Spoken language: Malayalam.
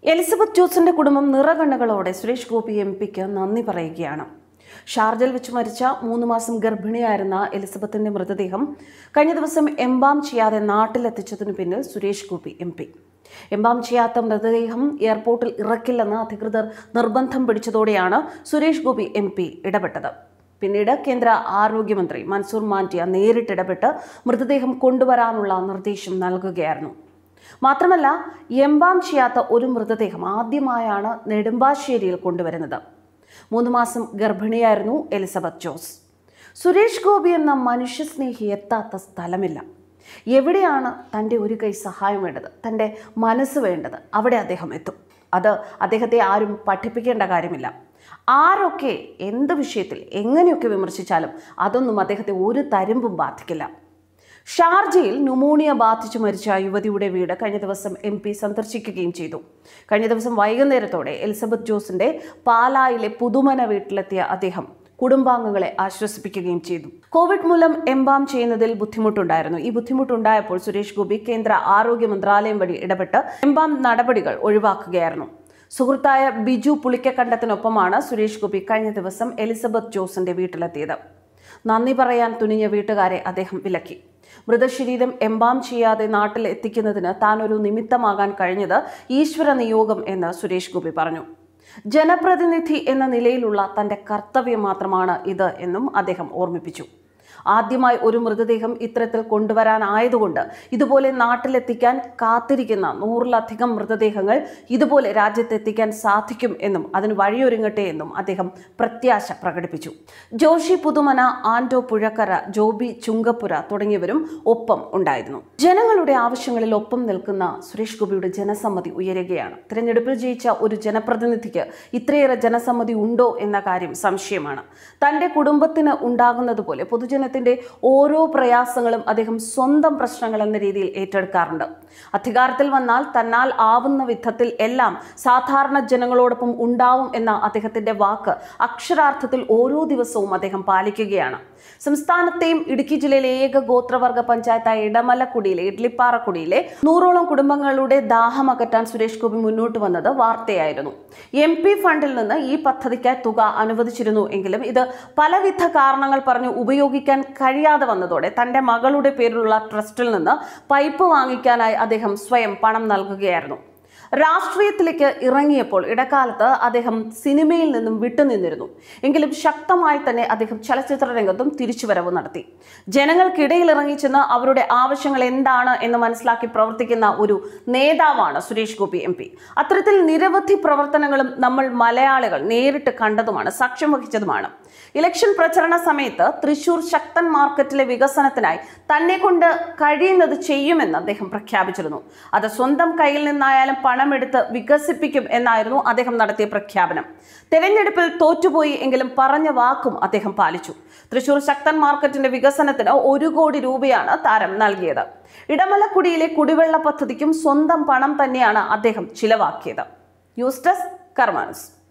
എലിസബത്ത് ജോസിന്റെ കുടുംബം നിറകണ്ണുകളോടെ സുരേഷ് ഗോപി എം പിക്ക് നന്ദി പറയുകയാണ് ഷാർജയിൽ വെച്ച് മരിച്ച മൂന്ന് മാസം ഗർഭിണിയായിരുന്ന എലിസബത്തിന്റെ മൃതദേഹം കഴിഞ്ഞ ദിവസം എംബാം ചെയ്യാതെ നാട്ടിലെത്തിച്ചതിനു പിന്നിൽ Suresh Gopi M P embalm ചെയ്യാത്ത മൃതദേഹം എയർപോർട്ടിൽ ഇറക്കില്ലെന്ന് അധികൃതർ നിർബന്ധം പിടിച്ചതോടെയാണ് സുരേഷ് ഗോപി എം പി ഇടപെട്ടത് പിന്നീട് കേന്ദ്ര ആരോഗ്യമന്ത്രി മൻസൂർ മാൻഡിയ നേരിട്ടിടപെട്ട് മൃതദേഹം കൊണ്ടുവരാനുള്ള നിർദ്ദേശം നൽകുകയായിരുന്നു മാത്രമല്ല എംബാം ചെയ്യാത്ത ഒരു മൃതദേഹം ആദ്യമായാണ് നെടുമ്പാശ്ശേരിയിൽ കൊണ്ടുവരുന്നത് മൂന്ന് മാസം ഗർഭിണിയായിരുന്നു എലിസബത്ത് ജോസ് സുരേഷ് ഗോപി എന്ന മനുഷ്യസ്നേഹി എത്താത്ത സ്ഥലമില്ല എവിടെയാണ് തൻ്റെ ഒരു കൈ സഹായം വേണ്ടത് തൻ്റെ മനസ്സ് വേണ്ടത് അവിടെ അദ്ദേഹം എത്തും അത് അദ്ദേഹത്തെ ആരും പഠിപ്പിക്കേണ്ട കാര്യമില്ല ആരൊക്കെ എന്ത് വിഷയത്തിൽ എങ്ങനെയൊക്കെ വിമർശിച്ചാലും അതൊന്നും അദ്ദേഹത്തെ ഒരു തരുമ്പും ബാധിക്കില്ല ഷാർജയിൽ ന്യൂമോണിയ ബാധിച്ചു മരിച്ച യുവതിയുടെ വീട് കഴിഞ്ഞ ദിവസം എം പി സന്ദർശിക്കുകയും ചെയ്തു കഴിഞ്ഞ ദിവസം വൈകുന്നേരത്തോടെ എലിസബത്ത് ജോസിന്റെ പാലായിലെ പുതുമന വീട്ടിലെത്തിയ അദ്ദേഹം കുടുംബാംഗങ്ങളെ ആശ്വസിപ്പിക്കുകയും ചെയ്തു കോവിഡ് മൂലം എംബാം ചെയ്യുന്നതിൽ ബുദ്ധിമുട്ടുണ്ടായിരുന്നു ഈ ബുദ്ധിമുട്ടുണ്ടായപ്പോൾ സുരേഷ് ഗോപി കേന്ദ്ര ആരോഗ്യ മന്ത്രാലയം വഴി ഇടപെട്ട് എംബാം നടപടികൾ ഒഴിവാക്കുകയായിരുന്നു സുഹൃത്തായ ബിജു പുളിക്കക്കണ്ടത്തിനൊപ്പമാണ് സുരേഷ് ഗോപി കഴിഞ്ഞ ദിവസം എലിസബത്ത് ജോസിന്റെ വീട്ടിലെത്തിയത് നന്ദി പറയാൻ തുനിഞ്ഞ വീട്ടുകാരെ അദ്ദേഹം വിലക്കി മൃതശരീരം എംബാം ചെയ്യാതെ നാട്ടിൽ എത്തിക്കുന്നതിന് താൻ ഒരു നിമിത്തമാകാൻ കഴിഞ്ഞത് ഈശ്വര നിയോഗം എന്ന് സുരേഷ് ഗോപി പറഞ്ഞു ജനപ്രതിനിധി എന്ന നിലയിലുള്ള തന്റെ കർത്തവ്യം മാത്രമാണ് ഇത് എന്നും അദ്ദേഹം ഓർമ്മിപ്പിച്ചു ആദ്യമായി ഒരു മൃതദേഹം ഇത്തരത്തിൽ കൊണ്ടുവരാനായതുകൊണ്ട് ഇതുപോലെ നാട്ടിലെത്തിക്കാൻ കാത്തിരിക്കുന്ന നൂറിലധികം മൃതദേഹങ്ങൾ ഇതുപോലെ രാജ്യത്തെത്തിക്കാൻ സാധിക്കും എന്നും അതിന് വഴിയൊരുങ്ങട്ടെ എന്നും അദ്ദേഹം പ്രത്യാശ പ്രകടിപ്പിച്ചു ജോഷി പുതുമന ആൻഡോ പുഴക്കര ജോബി ചുങ്കപ്പുര തുടങ്ങിയവരും ഒപ്പം ഉണ്ടായിരുന്നു ജനങ്ങളുടെ ആവശ്യങ്ങളിൽ ഒപ്പം നിൽക്കുന്ന സുരേഷ് ഗോപിയുടെ ജനസമ്മതി ഉയരുകയാണ് തിരഞ്ഞെടുപ്പിൽ ജയിച്ച ഒരു ജനപ്രതിനിധിക്ക് ഇത്രയേറെ ജനസമ്മതി ഉണ്ടോ എന്ന കാര്യം സംശയമാണ് തന്റെ കുടുംബത്തിന് ഉണ്ടാകുന്നത് പോലെ പൊതുജനത്തിന്റെ ഓരോ പ്രയാസങ്ങളും അദ്ദേഹം സ്വന്തം പ്രശ്നങ്ങൾ എന്ന രീതിയിൽ ഏറ്റെടുക്കാറുണ്ട് അധികാരത്തിൽ വന്നാൽ തന്നാൽ ആവുന്ന വിധത്തിൽ എല്ലാം സാധാരണ ജനങ്ങളോടൊപ്പം ഉണ്ടാവും എന്ന അദ്ദേഹത്തിന്റെ വാക്ക് അക്ഷരാർത്ഥത്തിൽ ഓരോ ദിവസവും അദ്ദേഹം പാലിക്കുകയാണ് സംസ്ഥാനത്തെയും ഇടുക്കി ജില്ലയിലെ ഏക ഗോത്രവർഗ പഞ്ചായത്തായ ഇടമലക്കുടിയിലെ ഇഡ്ലിപ്പാറക്കുടിയിലെ നൂറോളം കുടുംബങ്ങളുടെ ദാഹം അകറ്റാൻ സുരേഷ് ഗോപി മുന്നോട്ട് വന്നത് വാർത്തയായിരുന്നു എം പി ഫണ്ടിൽ നിന്ന് ഈ പദ്ധതിക്കായി തുക അനുവദിച്ചിരുന്നു എങ്കിലും ഇത് പലവിധ കാരണങ്ങൾ പറഞ്ഞ് ഉപയോഗിക്കാൻ കഴിയാതെ വന്നതോടെ തന്റെ മകളുടെ പേരിലുള്ള ട്രസ്റ്റിൽ നിന്ന് പൈപ്പ് വാങ്ങിക്കാനായി അദ്ദേഹം സ്വയം പണം നൽകുകയായിരുന്നു രാഷ്ട്രീയത്തിലേക്ക് ഇറങ്ങിയപ്പോൾ ഇടക്കാലത്ത് അദ്ദേഹം സിനിമയിൽ നിന്നും വിട്ടുനിന്നിരുന്നു എങ്കിലും ശക്തമായി തന്നെ അദ്ദേഹം ചലച്ചിത്ര രംഗത്തും തിരിച്ചുവരവ് നടത്തി ജനങ്ങൾക്കിടയിൽ ഇറങ്ങിച്ചെന്ന് അവരുടെ ആവശ്യങ്ങൾ എന്താണ് എന്ന് മനസ്സിലാക്കി പ്രവർത്തിക്കുന്ന ഒരു നേതാവാണ് സുരേഷ് ഗോപി എം പി അത്തരത്തിൽ നിരവധി പ്രവർത്തനങ്ങളും നമ്മൾ മലയാളികൾ നേരിട്ട് കണ്ടതുമാണ് സാക്ഷ്യം വഹിച്ചതുമാണ് ഇലക്ഷൻ പ്രചരണ സമയത്ത് തൃശൂർ ശക്തൻ മാർക്കറ്റിലെ വികസനത്തിനായി തന്നെ കൊണ്ട് കഴിയുന്നത് ചെയ്യുമെന്ന് അദ്ദേഹം പ്രഖ്യാപിച്ചിരുന്നു അത് സ്വന്തം കയ്യിൽ നിന്നായാലും പണമെടുത്ത് വികസിപ്പിക്കും എന്നായിരുന്നു അദ്ദേഹം നടത്തിയ പ്രഖ്യാപനം തെരഞ്ഞെടുപ്പിൽ തോറ്റുപോയി എങ്കിലും പറഞ്ഞ വാക്കും അദ്ദേഹം പാലിച്ചു തൃശൂർ ശക്തൻ മാർക്കറ്റിന്റെ വികസനത്തിന് ഒരു കോടി രൂപയാണ് താരം നൽകിയത് ഇടമലക്കുടിയിലെ കുടിവെള്ള പദ്ധതിക്കും സ്വന്തം പണം തന്നെയാണ് അദ്ദേഹം ചിലവാക്കിയത് ന്യൂസ് ഡെസ്ക് കർമാനസ്